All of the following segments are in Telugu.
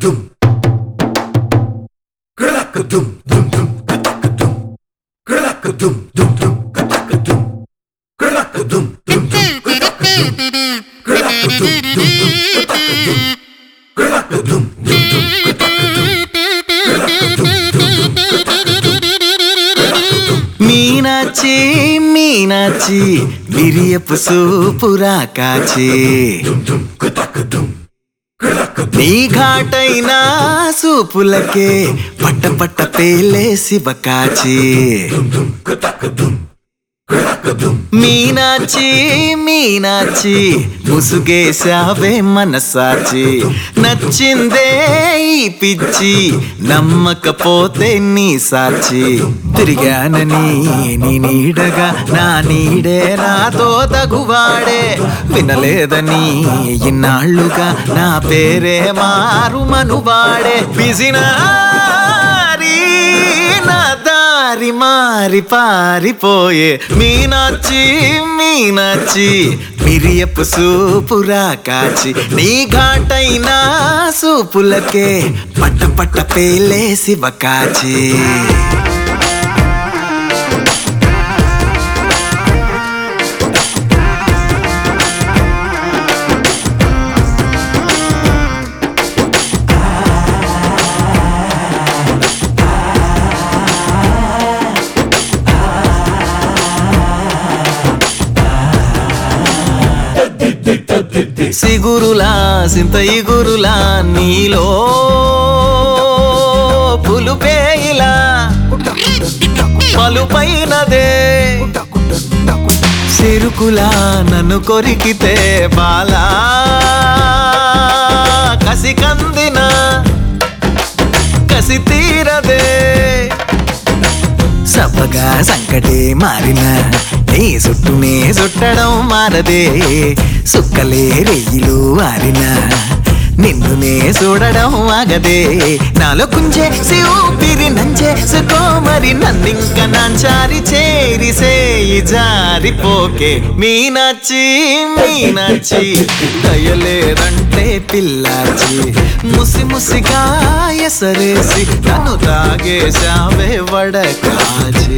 Dum. Crack-a-dum, dum dum, ka-tack-a-dum. Crack-a-dum, dum dum, ka-tack-a-dum. Crack-a-dum, dum dum, ka-tack-a-dum. Crack-a-dum, dum dum, ka-tack-a-dum. Crack-a-dum, dum dum, ka-tack-a-dum. Crack-a-dum, dum dum, ka-tack-a-dum. Crack-a-dum. Meenachi Meenachi విరియపు సూపురా కాచి Dum dum, ka-tack-a-dum. Crack-a-dum. నీ ఘాటైన సూపులకే పట్ట పట్ట పేలే శివ కాచి Dum dum, ka-tack-a-dum. Crack-a-dum. Meenachi Meenachi ముసుగేశావే మనసాచి నచ్చిందే ఈ పిచ్చి నమ్మకపోతే నీ సాచి తిరిగానని నీ నీడగా నా నీడే నాతో తగువాడే వినలేదని ఇన్నాళ్ళుగా నా పేరే మారు మనువాడే పిసినారి నా దారి మారి పారిపోయే మీనాచి మీనాచి మిరియపు సూపురా కాచి నీ ఘాటైన సూపులకే పట్ట పట్ట పేలే శివ కాచి సిగురులా సింత ఇగురులా నీలో పులుపేయిలా పలుపైనదే సిరుకులా నన్ను కొరికితే బాలా కసి కందిన కసి తీరదే సబ్బగా సంకటే మారిన నీ చుట్టూనే చుట్టడం మారదే సుక్కలే రెయ్యిలు ఆరిన నిన్నునే చూడడం ఆగదే నాలో కుంజే ఊపిరి నంజే సుకోమరి నన్నింక నాంచారి చేరి సేయి జారిపోకే మీనాచి మీనాచి దయలేదంటే పిల్లాచి ముసి ముసిగా ఎసరేసి నన్ను తాగేశావే వడకాచి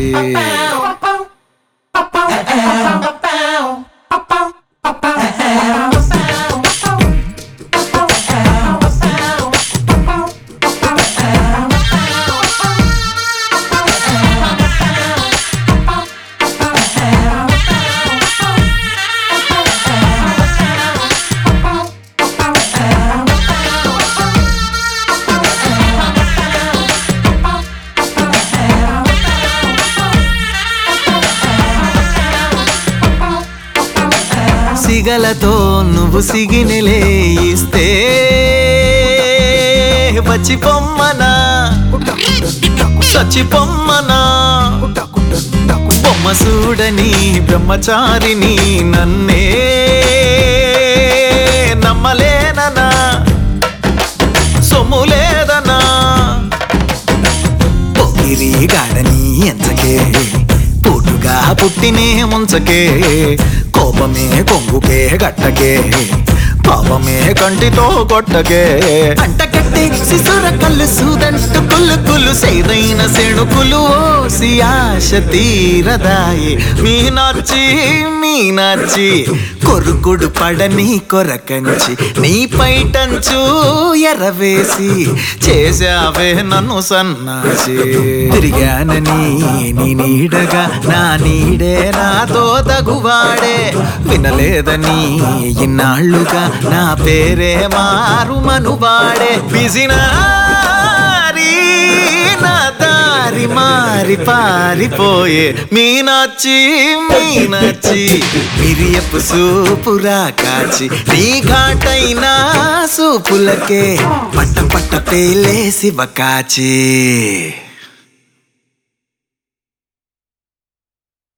సిగలతో నువ్వు సిగినెలే ఇస్తే వచ్చి పొమ్మనా సచి పొమ్మనా బొమ్మ చూడని బ్రహ్మచారిని నన్నే నమ్మలేననా సొమ్ము లేదనా పొగిరి గాడని ఎంచకే పోటుగా పుట్టినే ముంచకే కోపమే కొంగుకే గట్టకే పాపమే కంటితో కొట్టకే అంటకట్టి శిశుర కళ్ళు సూదంటు కుళ్ళు కుళ్ళు సేదైన సెణుకులు ఓసి ఆశ తీరదాయి మీనాచి మీనాచి కొరుకుడు పడని కొరకంచి నీ పైటంచు ఎరవేసి చేశావే నన్ను సన్నాసి తిరిగానని నీ నీడగా నా నీడే నాతో తగువాడే వినలేదని ఇన్నాళ్ళుగా నా పేరే మారు మనువాడే పిసినారి నా దారి మారి పారిపోయే మీనాచి మీనాచి మిరియపు సూపురా కాచి నీ ఘాటైన సూపులకే పట్ట పట్ట పేలే శివ కాచి